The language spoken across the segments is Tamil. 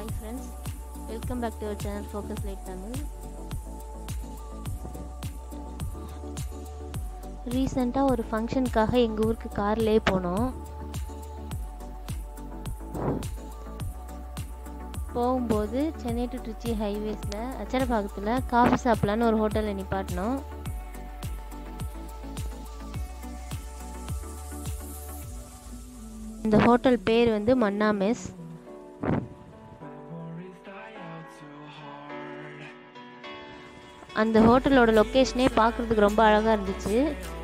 Hi friends welcome back to our channel focus light Tamil ரீசெண்டாக ஒரு ஃபங்க்ஷனுக்காக எங்கள் ஊருக்கு கார்லேயே போனோம் போகும்போது சென்னை டு திருச்சி ஹைவேஸில் அச்சரபாக்கத்தில் காஃபி சாப்பிட்லான்னு ஒரு ஹோட்டலில் நிப்பாட்டினோம் இந்த ஹோட்டல் பேர் வந்து மன்னா மெஸ் அந்த ஹோட்டலோட லொக்கேஷனே பார்க்குறதுக்கு ரொம்ப அழகாக இருந்துச்சு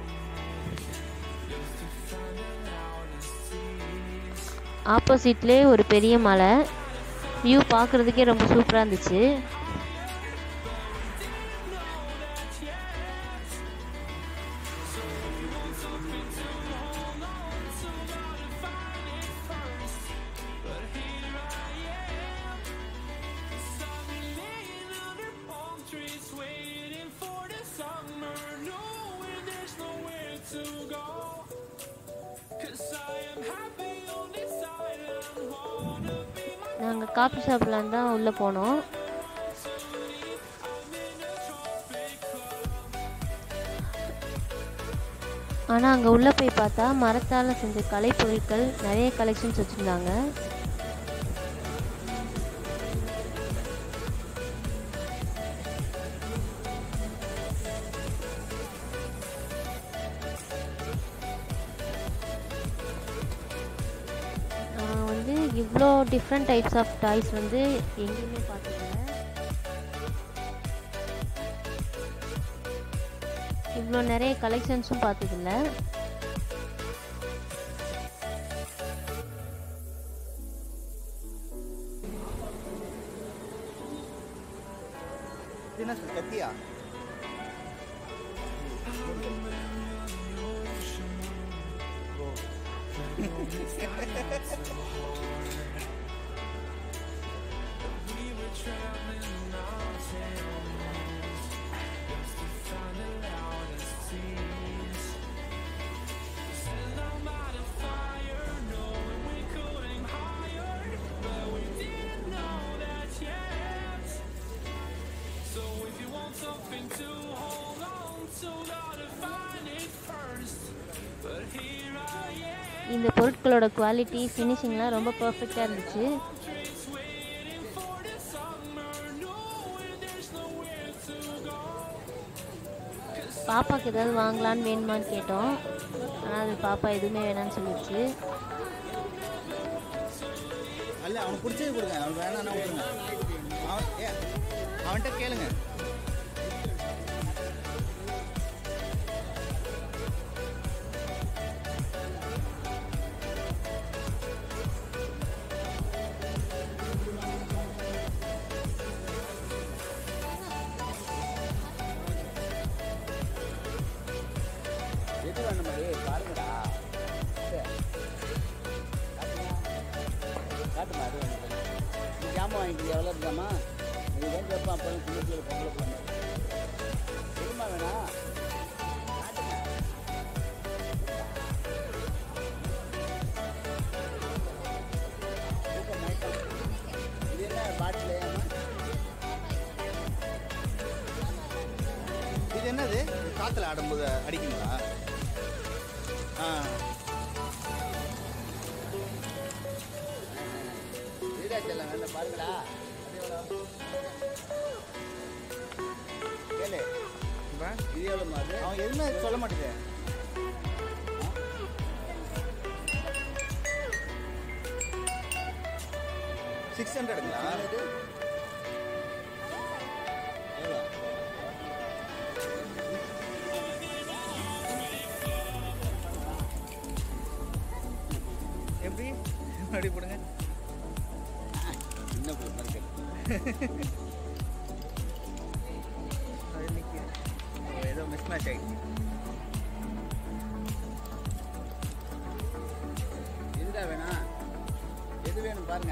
ஆப்போசிட்லேயே ஒரு பெரிய மலை வியூ பார்க்குறதுக்கே ரொம்ப சூப்பராக இருந்துச்சு நாங்கள் காஃபி ஷாப்லாம் தான் உள்ளே போனோம் ஆனால் அங்கே உள்ளே போய் பார்த்தா மரத்தால் செஞ்ச கலைப்பொருட்கள் நிறைய கலெக்ஷன்ஸ் வச்சுருந்தாங்க நான் வந்து இவ்வளோ டிஃப்ரெண்ட் டைப்ஸ் ஆஃப் டாய்ஸ் வந்து எங்கேயுமே பார்த்ததில்ல இவ்வளோ நிறைய கலெக்ஷன்ஸும் பார்த்ததில்ல இது என்ன சார் கத்தியா இந்த பொருட்களோட குவாலிட்டி ஃபினிஷிங்லாம் ரொம்ப பர்ஃபெக்டாக இருந்துச்சு பாப்பாக்கு ஏதாவது வாங்கலான்னு வேணுமான்னு கேட்டோம் ஆனால் அது பாப்பா எதுவுமே வேணாம்னு சொல்லிடுச்சு அல்ல அவனுக்கு பிடிச்சது கொடுங்க அவன் வேணாம்னா விட்டுருங்க அவன் ஏ அவன்கிட்ட கேளுங்க எது வேணுமா ஏய் பாருங்கடா காட்டுமா அது வேணும் நீ ஜாமான் வாங்கிட்டு எவ்வளோ இருக்காமா நீ தான் கேட்பான் அப்போ சின்ன பிள்ளை பொம்பளை பிள்ளை எதுமா வேணா காட்டுங்க தூக்கம் மயக்கம். இது என்ன பாட்டில் இது என்னது காற்றுல ஆடும்போது அடிக்குங்களா ஆ வீராச்சலம் வேண்டாம் பாருங்களா அது எவ்வளோ கேளு இது எவ்வளோ அது அவன் எதுவுமே சொல்ல மாட்டேங்குது சிக்ஸ் ஹண்ட்ரடுங்களா எவ்வளோ எப்படி அப்படி போடுங்க சின்ன பிள்ளை மாதிரி கேட்டு அது நிற்க ஏதோ மிஸ் மேட்ச் ஆகிடுச்சு எதுடா வேணா எது வேணும் பாருங்க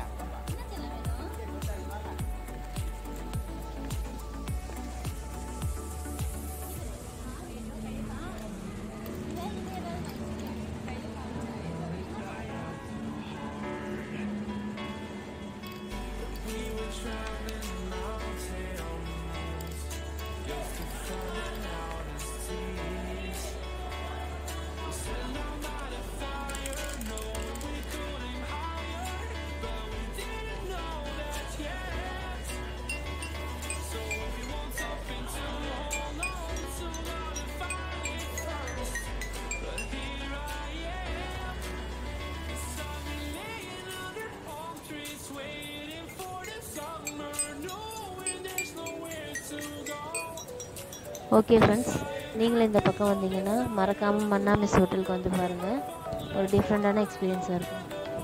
ஓகே ஃப்ரெண்ட்ஸ் நீங்களும் இந்த பக்கம் வந்தீங்கன்னா மறக்காமல் மன்னா மிஸ் ஹோட்டலுக்கு வந்து பாருங்கள் ஒரு டிஃப்ரெண்ட்டான எக்ஸ்பீரியன்ஸாக இருக்கும்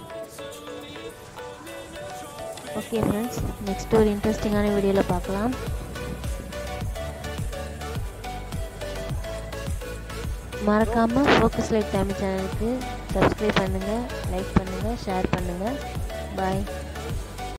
ஓகே ஃப்ரெண்ட்ஸ் நெக்ஸ்ட் ஒரு இன்ட்ரெஸ்டிங்கான வீடியோவில் பார்க்கலாம் மறக்காமல் ஃபோக்கஸ் லைட் தமிழ் சேனலுக்கு சப்ஸ்கிரைப் பண்ணுங்கள் லைக் பண்ணுங்கள் ஷேர் பண்ணுங்கள் பாய்